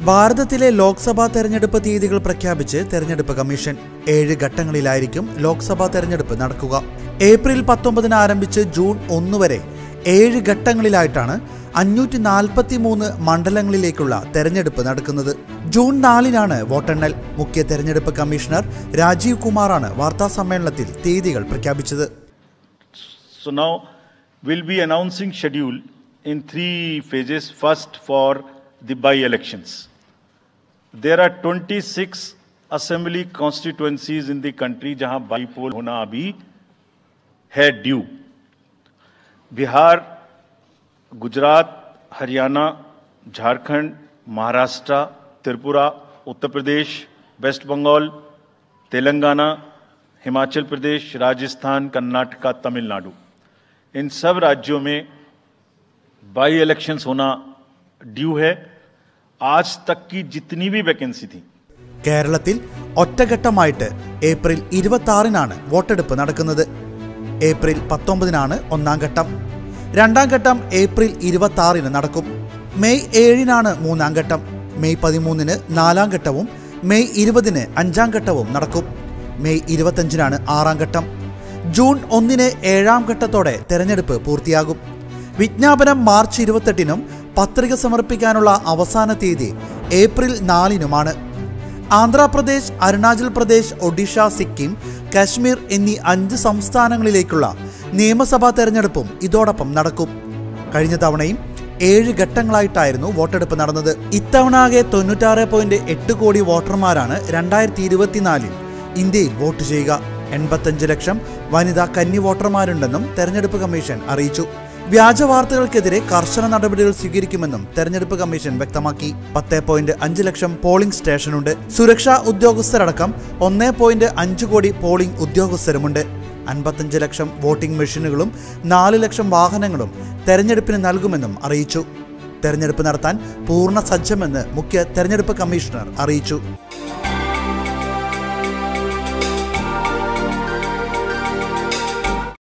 ഭാരതത്തിലെ ലോക്സഭാ തെരഞ്ഞെടുപ്പ് തീയതികൾ പ്രഖ്യാപിച്ച് തെരഞ്ഞെടുപ്പ് കമ്മീഷൻ ഏഴ് ഘട്ടങ്ങളിലായിരിക്കും ലോക്സഭാ തെരഞ്ഞെടുപ്പ് നടക്കുക ഏപ്രിൽ പത്തൊമ്പതിന് ആരംഭിച്ച് ജൂൺ ഒന്ന് വരെ ഏഴ് ഘട്ടങ്ങളിലായിട്ടാണ് അഞ്ഞൂറ്റി നാൽപ്പത്തി മൂന്ന് മണ്ഡലങ്ങളിലേക്കുള്ള തെരഞ്ഞെടുപ്പ് നടക്കുന്നത് ജൂൺ നാലിനാണ് വോട്ടെണ്ണൽ മുഖ്യ തെരഞ്ഞെടുപ്പ് കമ്മീഷണർ രാജീവ് കുമാറാണ് വാർത്താ സമ്മേളനത്തിൽ തീയതികൾ പ്രഖ്യാപിച്ചത് So now we'll be announcing schedule in three phases. First for the by-elections. There are 26 assembly constituencies in the country जहां बाई पोल होना अभी है ड्यू बिहार गुजरात हरियाणा झारखंड महाराष्ट्र त्रिपुरा उत्तर प्रदेश वेस्ट बंगाल तेलंगाना हिमाचल प्रदेश राजस्थान कर्नाटका तमिलनाडु इन सब राज्यों में बाई इलेक्शंस होना ड्यू है आज तक की जितनी भी वैकेंसी थी കേരളത്തിൽ ഒറ്റഘട്ടമായിട്ട് ഏപ്രിൽ ഇരുപത്തി ആറിനാണ് വോട്ടെടുപ്പ് നടക്കുന്നത് ഏപ്രിൽ പത്തൊമ്പതിനാണ് ഒന്നാം ഘട്ടം രണ്ടാം ഘട്ടം ഏപ്രിൽ ഇരുപത്തി ആറിന് നടക്കും മെയ് ഏഴിനാണ് മൂന്നാം ഘട്ടം മെയ് പതിമൂന്നിന് നാലാം ഘട്ടവും മെയ് ഇരുപതിന് അഞ്ചാം ഘട്ടവും നടക്കും മെയ് ഇരുപത്തഞ്ചിനാണ് ആറാം ഘട്ടം ജൂൺ ഒന്നിന് ഏഴാം ഘട്ടത്തോടെ തെരഞ്ഞെടുപ്പ് പൂർത്തിയാകും വിജ്ഞാപനം മാർച്ച് ഇരുപത്തെട്ടിനും പത്രിക സമർപ്പിക്കാനുള്ള അവസാന തീയതി ഏപ്രിൽ നാലിനുമാണ് ആന്ധ്രാപ്രദേശ് അരുണാചൽ പ്രദേശ് ഒഡീഷ സിക്കിം കാശ്മീർ എന്നീ അഞ്ച് സംസ്ഥാനങ്ങളിലേക്കുള്ള നിയമസഭാ തെരഞ്ഞെടുപ്പും ഇതോടൊപ്പം നടക്കും കഴിഞ്ഞ തവണയും ഏഴ് ഘട്ടങ്ങളായിട്ടായിരുന്നു വോട്ടെടുപ്പ് നടന്നത് ഇത്തവണ ആകെ തൊണ്ണൂറ്റാറ് പോയിന്റ് എട്ട് കോടി വോട്ടർമാരാണ് രണ്ടായിരത്തി ഇരുപത്തിനാലിൽ ഇന്ത്യയിൽ വോട്ട് ചെയ്യുക എൺപത്തഞ്ച് ലക്ഷം വനിതാ കന്നി വോട്ടർമാരുണ്ടെന്നും തെരഞ്ഞെടുപ്പ് കമ്മീഷൻ അറിയിച്ചു വ്യാജ വാർത്തകൾക്കെതിരെ കർശന നടപടികൾ സ്വീകരിക്കുമെന്നും തെരഞ്ഞെടുപ്പ് കമ്മീഷൻ വ്യക്തമാക്കി പത്ത് പോയിന്റ് അഞ്ച് ലക്ഷം പോളിംഗ് സ്റ്റേഷനുണ്ട് സുരക്ഷാ ഉദ്യോഗസ്ഥരടക്കം ഒന്ന് പോയിന്റ് അഞ്ച് കോടി പോളിംഗ് ഉദ്യോഗസ്ഥരുമുണ്ട് അൻപത്തഞ്ച് ലക്ഷം വോട്ടിംഗ് മെഷീനുകളും നാല് ലക്ഷം വാഹനങ്ങളും തെരഞ്ഞെടുപ്പിന് നൽകുമെന്നും അറിയിച്ചു തെരഞ്ഞെടുപ്പ് നടത്താൻ പൂർണ്ണ സജ്ജമെന്ന് മുഖ്യ തെരഞ്ഞെടുപ്പ് കമ്മീഷണർ അറിയിച്ചു